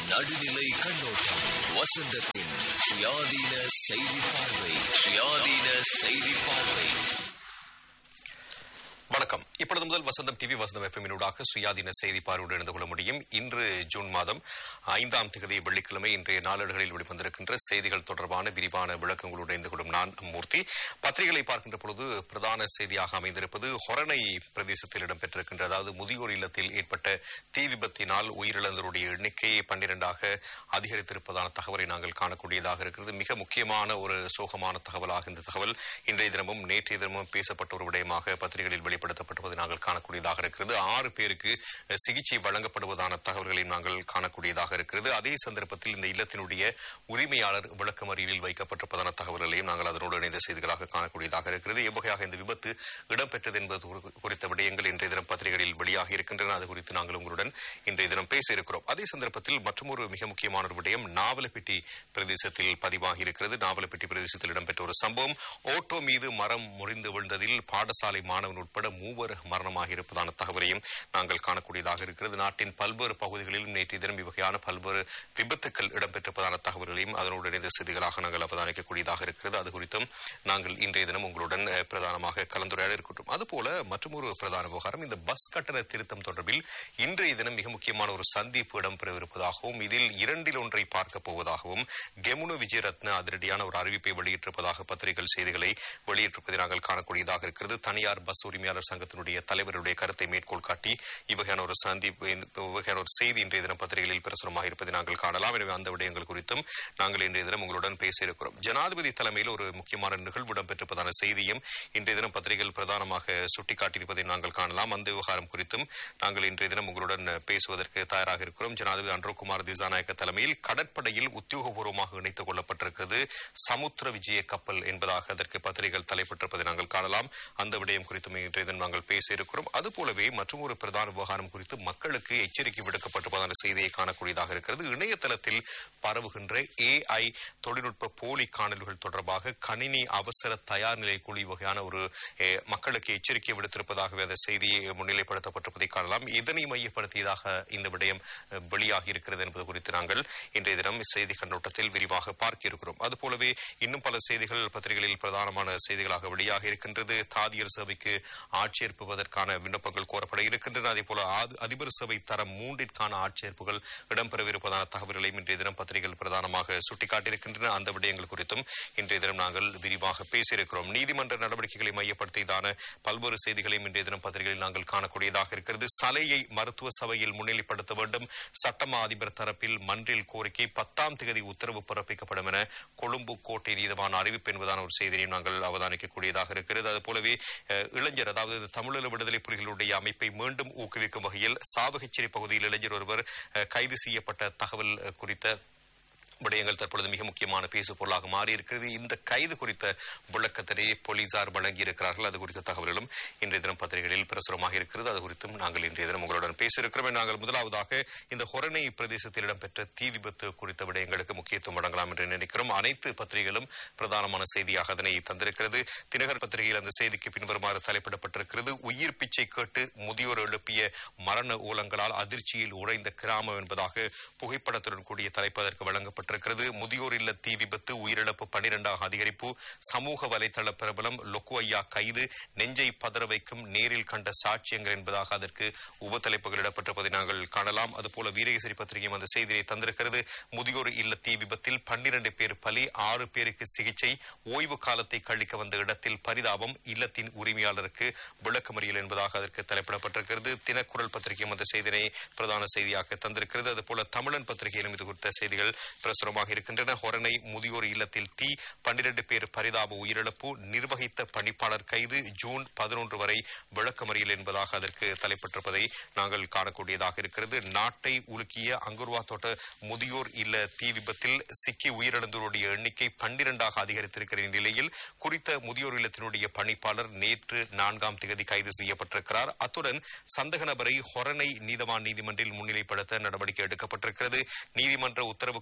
நடுநிலை கண்ணோட்டம் வசந்தத்தின் சுயாதீன செய்தி பார்வை சுயாதீன செய்தி பார்வை வணக்கம் இப்பொழுது முதல் வசந்தம் டிவி வசந்தம் எஃப்எம்மினூடாக சுயாதீன செய்தி பார்வையோடு இணைந்து கொள்ள முடியும் இன்று ஜூன் மாதம் ஐந்தாம் தேதி வெள்ளிக்கிழமை இன்றைய நாளேடுகளில் வெளிவந்திருக்கின்ற செய்திகள் தொடர்பான விரிவான விளக்கங்களோடு இணைந்து கொள்ளும் நான் மூர்த்தி பத்திரிகைகளை பார்க்கின்ற பொழுது பிரதான செய்தியாக அமைந்திருப்பது ஹொரணை பிரதேசத்தில் இடம்பெற்றிருக்கின்ற அதாவது முதியோர் இல்லத்தில் ஏற்பட்ட தீ விபத்தினால் உயிரிழந்தோருடைய எண்ணிக்கை பன்னிரண்டாக அதிகரித்திருப்பதான தகவலை நாங்கள் காணக்கூடியதாக இருக்கிறது மிக முக்கியமான ஒரு சோகமான தகவலாக இந்த தகவல் இன்றைய தினமும் நேற்றைய தினமும் பேசப்பட்ட ஒரு விடயமாக பத்திரிகைகளில் வெளிப்படுத்தப்பட்டிருப்பதை நாங்கள் காணக்கூடியதாக இருக்கிறது ஆறு பேருக்கு அஹ், சிகிச்சை வழங்கப்படுவதான தகவல்களையும் நாங்கள் காணக்கூடியதாக இருக்கிறது அதே சந்தர்ப்பத்தில் இந்த இல்லத்தினுடைய உரிமையாளர் விளக்கமறியலில் வைக்கப்பட்டிருப்பதான தகவல்களையும் நாங்கள் அதனோடு இணைந்த செய்திகளாக காணக்கூடியதாக இருக்கிறது எவ்வகையாக இந்த விபத்து இடம்பெற்றது என்பது குறி- குறித்த விடயங்கள் இன்றைய தினம் பத்திரிகைகளில் வெளியாகி இருக்கின்றன அது குறித்து நாங்கள் உங்களுடன் இன்றைய தினம் பேச இருக்கிறோம் அதே சந்தர்ப்பத்தில் மற்றொரு மிக முக்கியமான ஒரு விடயம் நாவலப்பிட்டி பிரதேசத்தில் பதிவாகி இருக்கிறது நாவலப்பிட்டி பிரதேசத்தில் இடம்பெற்ற ஒரு சம்பவம் ஓட்டோ மீது மரம் முறிந்து விழுந்ததில் பாடசாலை மாணவன் உட்பட மூவர் மரணமாக இருப்பதான தகவலையும் நாங்கள் காணக்கூடியதாக இருக்கிறது நாட்டின் பல்வேறு பகுதிகளிலும் நேற்றைய தினம் இவ்வகையான பல்வேறு விபத்துக்கள் இடம்பெற்றிருப்பதான தகவல்களையும் அதனோடு இணைந்த செய்திகளாக நாங்கள் அவதானிக்கக்கூடியதாக இருக்கிறது அது குறித்தும் நாங்கள் இன்றைய தினம் உங்களுடன் அஹ், பிரதானமாக கலந்துரையாட இருக்கின்றோம் அதுபோல மற்றொரு பிரதான விவகாரம் இந்த பஸ் கட்டண திருத்தம் தொடர்பில் இன்றைய தினம் மிக முக்கியமான ஒரு சந்திப்பு இடம்பெறவிருப்பதாகவும் இதில் இரண்டில் ஒன்றை பார்க்க போவதாகவும் கெமுனு விஜயரத்ன அதிரடியான ஒரு அறிவிப்பை வெளியிட்டிருப்பதாக பத்திரிகைகள் செய்திகளை வெளியிட்டிருப்பதை நாங்கள் காணக்கூடியதாக இருக்கிறது தனியார் பஸ் உரிமையாளர் சங்கத்தினுடைய தலைவருடைய கருத்தை மேற்கோள் காட்டி இவ்வகையான ஒரு சந்திப்பு இந்த- இவ்வகையான ஒரு செய்தி இன்றைய தினம் பத்திரிகைகளில் பிரசுரமாக இருப்பதை நாங்கள் காணலாம் எனவே அந்த விடயங்கள் குறித்தும் நாங்கள் இன்றைய தினம் உங்களுடன் பேச இருக்கிறோம் ஜனாதிபதி தலைமையில் ஒரு முக்கியமான நிகழ்வு இடம்பெற்றிருப்பதான செய்தியும் இன்றைய தினம் பத்திரிகைகள் பிரதானமாக சுட்டிக்காட்டியிருப்பதை நாங்கள் காணலாம் அந்த விவகாரம் குறித்தும் நாங்கள் இன்றைய தினம் உங்களுடன் பேசுவதற்கு தயாராக இருக்கிறோம் ஜனாதிபதி அன்ரோகுமார் திசாநாயக்க தலைமையில் கடற்படையில் உத்தியோகபூர்வமாக இணைத்துக் கொள்ளப்பட்டிருக்கிறது சமுத்திர விஜய கப்பல் என்பதாக அதற்கு பத்திரிகைகள் தலைப்பட்டிருப்பதை நாங்கள் காணலாம் அந்த விடயம் குறித்தும் இன்றைய தினம் நாங்கள் பேச இருக்கிறோம் அதுபோலவே மற்றும் ஒரு பிரதான விவகாரம் குறித்து மக்களுக்கு எச்சரிக்கை விடுக்கப்பட்டிருப்பதான செய்தியை காணக்கூடியதாக இருக்கிறது இணையதளத்தில் பரவுகின்ற ஏஐ தொழில்நுட்ப போலி காணொலிகள் தொடர்பாக கணினி அவசர தயார் நிலை குழு வகையான ஒரு அஹ், மக்களுக்கு எச்சரிக்கை விடுத்திருப்பதாகவே அந்த செய்தியை முன்னிலைப்படுத்தப்பட்டிருப்பதை காணலாம் இதனை மையப்படுத்தியதாக இந்த விடயம் அஹ், வெளியாகி இருக்கிறது என்பது குறித்து நாங்கள் இன்றைய தினம் செய்தி கண்ணோட்டத்தில் விரிவாக பார்க்க இருக்கிறோம் அதுபோலவே இன்னும் பல செய்திகள் பத்திரிகைகளில் பிரதானமான செய்திகளாக வெளியாக இருக்கின்றது தாதியர் சேவைக்கு ஆட்சேர்ப்புவதற்கான விண்ணப்பங்கள் கோரப்பட இருக்கின்றன அதே போல ஆது- அதிபர் சபை தரம் மூன்றிற்கான ஆட்சேர்ப்புகள் இடம்பெறவிருப்பதான தகவல்களையும் இன்றைய தினம் பத்திரிகைகள் பிரதானமாக சுட்டிக்காட்டியிருக்கின்றன அந்த விடயங்கள் குறித்தும் இன்றைய தினம் நாங்கள் விரிவாக பேசியிருக்கிறோம் நீதிமன்ற நடவடிக்கைகளை மையப்படுத்தியதான பல்வேறு செய்திகளையும் இன்றைய தினம் பத்திரிகைகளில் நாங்கள் காணக்கூடியதாக இருக்கிறது சலையை மருத்துவ சபையில் முன்னிலைப்படுத்த வேண்டும் சட்டமா அதிபர் தரப்பில் மன்றில் கோரிக்கை பத்தாம் தேதி உத்தரவு பிறப்பிக்கப்படும் என கொழும்பு கோட்டை நீதவான் அறிவிப்பு என்பதான ஒரு செய்தியையும் நாங்கள் அவதானிக்கக்கூடியதாக இருக்கிறது அதுபோலவே அஹ், இளைஞர் அதாவது தமிழீழ விடுதலை புலிகளுடைய அமைப்பை மீண்டும் ஊக்குவிக்கும் வகையில் சாவகச்சேரி பகுதியில் இளைஞர் ஒருவர் அஹ், கைது செய்யப்பட்ட தகவல் அஹ், குறித்த விடயங்கள் தற்பொழுது மிக முக்கியமான பேசு பொருளாக மாறி இருக்கிறது இந்த கைது குறித்த விளக்கத்தினை போலீசார் வழங்கி இருக்கிறார்கள் அது குறித்த தகவல்களும் இன்றைய தினம் பத்திரிகைகளில் பிரசுரமாக இருக்கிறது அது குறித்தும் நாங்கள் இன்றைய தினம் உங்களுடன் பேச இருக்கிறோம் நாங்கள் முதலாவதாக இந்த ஹொரணை பிரதேசத்தில் இடம்பெற்ற தீ விபத்து குறித்த விடயங்களுக்கு முக்கியத்துவம் வழங்கலாம் என்று நினைக்கிறோம் அனைத்து பத்திரிகைகளும் பிரதானமான செய்தியாக அதனை தந்திருக்கிறது தினகர் பத்திரிகையில் அந்த செய்திக்கு பின்வருமாறு தலைப்பிடப்பட்டிருக்கிறது உயிர் பிச்சை கேட்டு முதியோர் எழுப்பிய மரண ஊலங்களால் அதிர்ச்சியில் உறைந்த கிராமம் என்பதாக புகைப்படத்துடன் கூடிய தலைப்பு அதற்கு வழங்கப்பட்டிருக்கிறது முதியோர் இல்ல தீ விபத்து உயிரிழப்பு பனிரெண்டாக அதிகரிப்பு சமூக வலைதள பிரபலம் லொக்குவையா கைது நெஞ்சை பதற வைக்கும் நேரில் கண்ட சாட்சியங்கள் என்பதாக அதற்கு உபத்தலைப்புகள் இடப்பட்டிருப்பதை நாங்கள் காணலாம் அதுபோல வீரகேசரி பத்திரிகையும் அந்த செய்தியை தந்திருக்கிறது முதியோர் இல்ல தீ விபத்தில் பன்னிரண்டு பேர் பலி ஆறு பேருக்கு சிகிச்சை ஓய்வு காலத்தை கழிக்க வந்த இடத்தில் பரிதாபம் இல்லத்தின் உரிமையாளருக்கு விளக்கமறியல் என்பதாக அதற்கு தலைப்பிடப்பட்டிருக்கிறது தினக்குரல் பத்திரிகையும் அந்த செய்தியை பிரதான செய்தியாக தந்திருக்கிறது அதுபோல தமிழன் பத்திரிகையிலும் இது குறித்த செய்திகள் பிரசுரமாக இருக்கின்றன ஹொரணை முதியோர் இல்லத்தில் தீ பன்னிரண்டு பேர் பரிதாப உயிரிழப்பு நிர்வகித்த பணிப்பாளர் கைது ஜூன் பதினொன்று வரை விளக்கமறியல் என்பதாக அதற்கு தலைப்பட்டிருப்பதை நாங்கள் காணக்கூடியதாக இருக்கிறது நாட்டை உலுக்கிய அங்குர்வா தோட்ட முதியோர் இல்ல தீ விபத்தில் சிக்கி உயிரிழந்தோருடைய எண்ணிக்கை பன்னிரண்டாக அதிகரித்திருக்கிற நிலையில் குறித்த முதியோர் இல்லத்தினுடைய பணிப்பாளர் நேற்று நான்காம் திகதி கைது செய்யப்பட்டிருக்கிறார் அத்துடன் சந்தக நபரை ஹொரணை நீதவான் நீதிமன்றில் முன்னிலைப்படுத்த நடவடிக்கை எடுக்கப்பட்டிருக்கிறது நீதிமன்ற உத்தரவுக்கு அமைய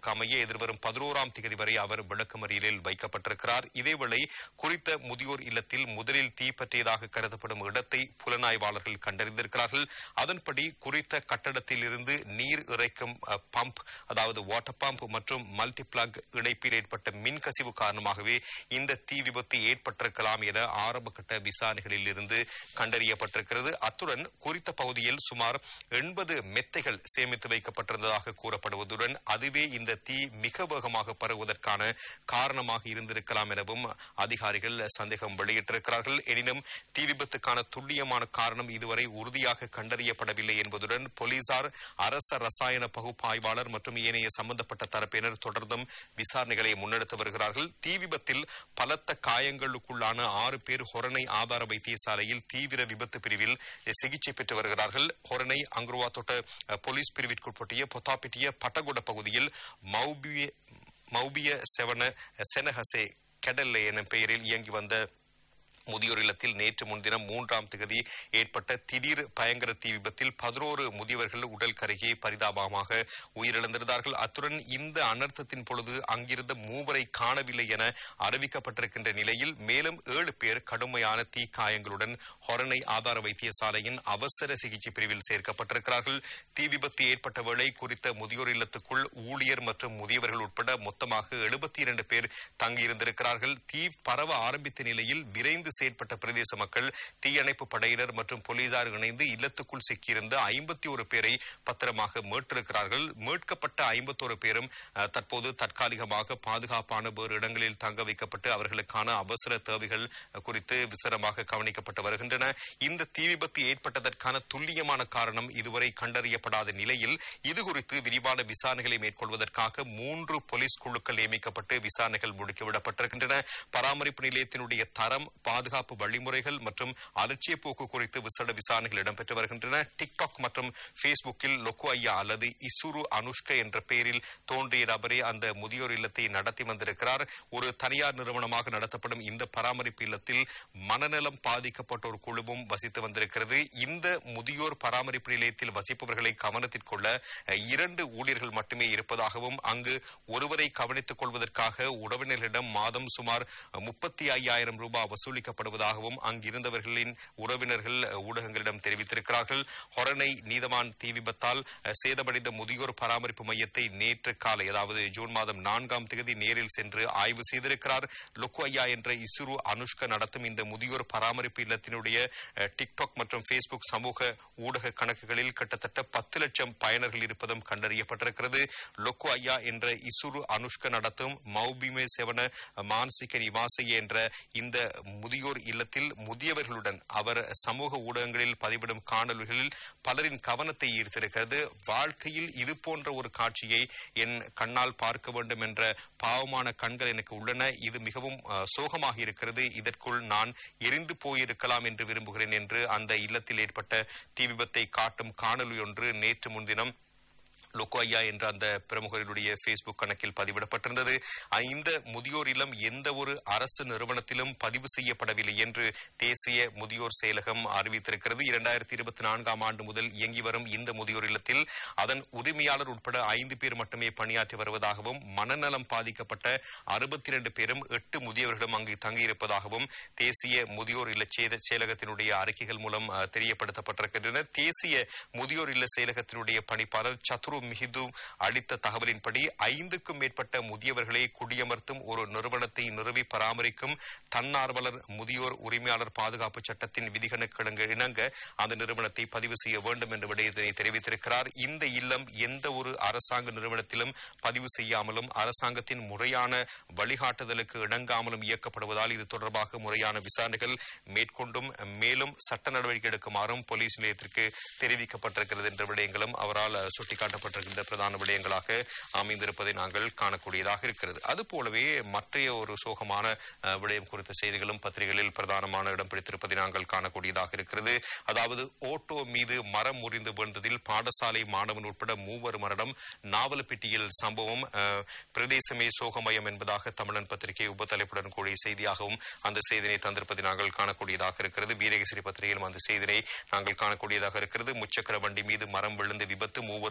எதிர்வரும் பதினோராம் தேதி வரை அவர் விளக்கமறியலில் வைக்கப்பட்டிருக்கிறார் இதேவேளை குறித்த முதியோர் இல்லத்தில் முதலில் தீ பற்றியதாக கருதப்படும் இடத்தை புலனாய்வாளர்கள் கண்டறிந்திருக்கிறார்கள் அதன்படி குறித்த கட்டடத்தில் இருந்து நீர் இறைக்கும் அஹ், பம்ப் அதாவது வாட்டர் பம்ப் மற்றும் மல்டி பிளக் இணைப்பில் ஏற்பட்ட மின்கசிவு காரணமாகவே இந்த தீ விபத்து ஏற்பட்டிருக்கலாம் என ஆரம்பகட்ட விசாரணைகளில் இருந்து கண்டறியப்பட்டிருக்கிறது அத்துடன் குறித்த பகுதியில் சுமார் எண்பது மெத்தைகள் சேமித்து வைக்கப்பட்டிருந்ததாக கூறப்படுவதுடன் அதுவே இந்த தீ மிக வேகமாக பரவுவதற்கான காரணமாக இருந்திருக்கலாம் எனவும் அதிகாரிகள் சந்தேகம் வெளியிட்டிருக்கிறார்கள் எனினும் தீ விபத்துக்கான துல்லியமான காரணம் இதுவரை உறுதியாக கண்டறியப்படவில்லை என்பதுடன் போலீசார் அரச ரசாயன பகுப்பாய்வாளர் மற்றும் ஏனைய சம்பந்தப்பட்ட தரப்பினர் தொடர்ந்தும் விசாரணைகளை முன்னெடுத்து வருகிறார்கள் தீ விபத்தில் பலத்த காயங்களுக்குள்ளான ஆறு பேர் ஹொரணை ஆதார வைத்தியசாலையில் தீவிர விபத்து பிரிவில் சிகிச்சை பெற்று வருகிறார்கள் ஹொரணை அங்குருவா தோட்ட அஹ், போலீஸ் பிரிவிற்குட்பட்டிய பொத்தாப்பிட்டிய பட்டகுட பகுதியில் மௌபிய மௌபிய செவன செனஹசே கெடல்லே எனும் பெயரில் இயங்கி வந்த முதியோர் இல்லத்தில் நேற்று முன்தினம் மூன்றாம் தேதி ஏற்பட்ட திடீர் பயங்கர தீ விபத்தில் பதினோரு முதியவர்கள் உடல் கருகே பரிதாபமாக உயிரிழந்திருந்தார்கள் அத்துடன் இந்த அனர்த்தத்தின் பொழுது அங்கிருந்த மூவரை காணவில்லை என அறிவிக்கப்பட்டிருக்கின்ற நிலையில் மேலும் ஏழு பேர் கடுமையான தீ காயங்களுடன் ஹொரணை ஆதார வைத்தியசாலையின் அவசர சிகிச்சை பிரிவில் சேர்க்கப்பட்டிருக்கிறார்கள் தீ விபத்து ஏற்பட்ட வேளை குறித்த முதியோர் இல்லத்துக்குள் ஊழியர் மற்றும் முதியவர்கள் உட்பட மொத்தமாக எழுபத்தி இரண்டு பேர் தங்கியிருந்திருக்கிறார்கள் தீ பரவ ஆரம்பித்த நிலையில் விரைந்து செயற்பட்ட பிரதேச மக்கள் தீயணைப்பு படையினர் மற்றும் போலீசார் இணைந்து இல்லத்துக்குள் சிக்கியிருந்த ஐம்பத்தி ஒரு பேரை பத்திரமாக மீட்டிருக்கிறார்கள் மீட்கப்பட்ட ஐம்பத்தோரு பேரும் அஹ், தற்போது தற்காலிகமாக பாதுகாப்பான வேறு இடங்களில் தங்க வைக்கப்பட்டு அவர்களுக்கான அவசர தேவைகள் அஹ், குறித்து விசரமாக கவனிக்கப்பட்டு வருகின்றன இந்த தீ விபத்து ஏற்பட்டதற்கான துல்லியமான காரணம் இதுவரை கண்டறியப்படாத நிலையில் இது குறித்து விரிவான விசாரணைகளை மேற்கொள்வதற்காக மூன்று போலீஸ் குழுக்கள் நியமிக்கப்பட்டு விசாரணைகள் முடுக்கிவிடப்பட்டிருக்கின்றன பராமரிப்பு நிலையத்தினுடைய தரம் பாதுகாப்பு வழிமுறைகள் மற்றும் அலட்சிய போக்கு குறித்து விசேட விசாரணைகள் இடம்பெற்று வருகின்றன டிக்டாக் மற்றும் பேஸ்புக்கில் லொக்கு ஐயா அல்லது இசுரு அனுஷ்க என்ற பெயரில் தோன்றிய நபரே அந்த முதியோர் இல்லத்தை நடத்தி வந்திருக்கிறார் ஒரு தனியார் நிறுவனமாக நடத்தப்படும் இந்த பராமரிப்பு இல்லத்தில் மனநலம் பாதிக்கப்பட்ட ஒரு குழுவும் வசித்து வந்திருக்கிறது இந்த முதியோர் பராமரிப்பு நிலையத்தில் வசிப்பவர்களை கவனத்தில் கொள்ள அஹ், இரண்டு ஊழியர்கள் மட்டுமே இருப்பதாகவும் அங்கு ஒருவரை கவனித்துக் கொள்வதற்காக உறவினர்களிடம் மாதம் சுமார் முப்பத்தி ஐயாயிரம் ரூபாய் வசூலிக்கப்படுவதாகவும் அங்கிருந்தவர்களின் உறவினர்கள் அஹ், ஊடகங்களிடம் தெரிவித்திருக்கிறார்கள் ஹொரணை நீதவான் தீ விபத்தால் அஹ், சேதமடைந்த முதியோர் பராமரிப்பு மையத்தை நேற்று காலை அதாவது ஜூன் மாதம் நான்காம் தேதி நேரில் சென்று ஆய்வு செய்திருக்கிறார் லொக்கு ஐயா என்ற இசுரு அனுஷ்க நடத்தும் இந்த முதியோர் பராமரிப்பு இல்லத்தினுடைய அஹ், டிக்டாக் மற்றும் பேஸ்புக் சமூக ஊடக கணக்குகளில் கிட்டத்தட்ட பத்து லட்சம் பயனர்கள் இருப்பதும் கண்டறியப்பட்டிருக்கிறது லொக்கு ஐயா என்ற இசுரு அனுஷ்க நடத்தும் மௌபிமே செவன மானசிக நிவாசி என்ற இந்த முதியோர் இல்லத்தில் முதியவர்களுடன் அவர் சமூக ஊடகங்களில் பதிவிடும் காணொலிகளில் பலரின் கவனத்தை ஈர்த்திருக்கிறது வாழ்க்கையில் இது போன்ற ஒரு காட்சியை என் கண்ணால் பார்க்க வேண்டும் என்ற பாவமான கண்கள் எனக்கு உள்ளன இது மிகவும் அஹ், சோகமாக இருக்கிறது இதற்குள் நான் எரிந்து போயிருக்கலாம் என்று விரும்புகிறேன் என்று அந்த இல்லத்தில் ஏற்பட்ட தீ விபத்தை காட்டும் காணொலி ஒன்று நேற்று முன்தினம் லொக்கோயா என்ற அந்த பிரமுகர்களுடைய பேஸ்புக் கணக்கில் பதிவிடப்பட்டிருந்தது அஹ் இந்த முதியோர் இல்லம் எந்த ஒரு அரசு நிறுவனத்திலும் பதிவு செய்யப்படவில்லை என்று தேசிய முதியோர் செயலகம் அறிவித்திருக்கிறது இரண்டாயிரத்தி இருபத்தி நான்காம் ஆண்டு முதல் இயங்கி வரும் இந்த முதியோர் இல்லத்தில் அதன் உரிமையாளர் உட்பட ஐந்து பேர் மட்டுமே பணியாற்றி வருவதாகவும் மனநலம் பாதிக்கப்பட்ட அறுபத்தி இரண்டு பேரும் எட்டு முதியவர்களும் அங்கு தங்கியிருப்பதாகவும் தேசிய முதியோர் இல்ல சேத- செயலகத்தினுடைய அறிக்கைகள் மூலம் அஹ், தெரியப்படுத்தப்பட்டிருக்கின்றன தேசிய முதியோர் இல்ல செயலகத்தினுடைய பணிப்பாளர் சத்ரு மிஹிது அளித்த தகவலின்படி ஐந்துக்கும் மேற்பட்ட முதியவர்களை குடியமர்த்தும் ஒரு நிறுவனத்தை நிறுவி பராமரிக்கும் தன்னார்வலர் முதியோர் உரிமையாளர் பாதுகாப்பு சட்டத்தின் விதிகளுக்கு இணங்க அந்த நிறுவனத்தை பதிவு செய்ய வேண்டும் என்று விடயத்தினை தெரிவித்திருக்கிறார் இந்த இல்லம் எந்த ஒரு அரசாங்க நிறுவனத்திலும் பதிவு செய்யாமலும் அரசாங்கத்தின் முறையான வழிகாட்டுதலுக்கு இணங்காமலும் இயக்கப்படுவதால் இது தொடர்பாக முறையான விசாரணைகள் மேற்கொண்டும் மேலும் சட்ட நடவடிக்கை எடுக்குமாறும் போலீஸ் நிலையத்திற்கு தெரிவிக்கப்பட்டிருக்கிறது என்ற விடயங்களும் அவரால் அஹ், சுட்டிக்காட்டப்பட்டிருக்கின்ற பிரதான விடயங்களாக அமைந்திருப்பதை நாங்கள் காணக்கூடியதாக இருக்கிறது அது போலவே மற்றைய ஒரு சோகமான அஹ், விடயம் குறித்த செய்திகளும் பத்திரிகைகளில் பிரதானமான இடம் பிடித்திருப்பதை நாங்கள் காணக்கூடியதாக இருக்கிறது அதாவது ஓட்டோ மீது மரம் முறிந்து விழுந்ததில் பாடசாலை மாணவன் உட்பட மூவர் மரணம் நாவலப்பிட்டியில் சம்பவம் அஹ், பிரதேசமே சோகமயம் என்பதாக தமிழன் பத்திரிகை உபத்தலைப்புடன் கூடிய செய்தியாகவும் அந்த செய்தினை தந்திருப்பதை நாங்கள் காணக்கூடியதாக இருக்கிறது வீரகேசரி பத்திரிகையிலும் அந்த செய்தினை நாங்கள் காணக்கூடியதாக இருக்கிறது முச்சக்கர வண்டி மீது மரம் விழுந்து விபத்து மூவர் உயிரிழப்பு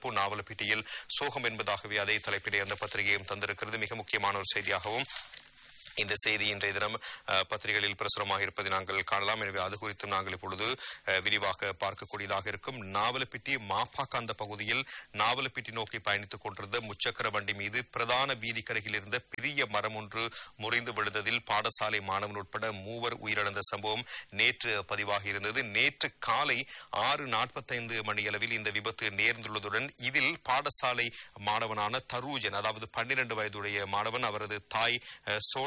உயிரிழப்பு நாவலப்பிட்டியில் சோகம் என்பதாகவே அதே தலைப்பிலே அந்த பத்திரிகையும் தந்திருக்கிறது மிக முக்கியமான ஒரு செய்தியாகவும் இந்த செய்தி இன்றைய தினம் அஹ், பத்திரிகைகளில் பிரசுரமாக இருப்பதை நாங்கள் காணலாம் எனவே அது குறித்தும் நாங்கள் இப்பொழுது அஹ், விரிவாக பார்க்கக்கூடியதாக இருக்கும் நாவலப்பிட்டி மாப்பாக்காந்த பகுதியில் நாவலப்பிட்டி நோக்கி பயணித்துக் கொண்டிருந்த முச்சக்கர வண்டி மீது பிரதான வீதிக்கரையில் இருந்த பெரிய மரம் ஒன்று முறிந்து விழுந்ததில் பாடசாலை மாணவன் உட்பட மூவர் உயிரிழந்த சம்பவம் நேற்று பதிவாகி இருந்தது நேற்று காலை ஆறு நாற்பத்தைந்து மணியளவில் இந்த விபத்து நேர்ந்துள்ளதுடன் இதில் பாடசாலை மாணவனான தரூஜன் அதாவது பன்னிரண்டு வயதுடைய மாணவன் அவரது தாய் அஹ், சோனா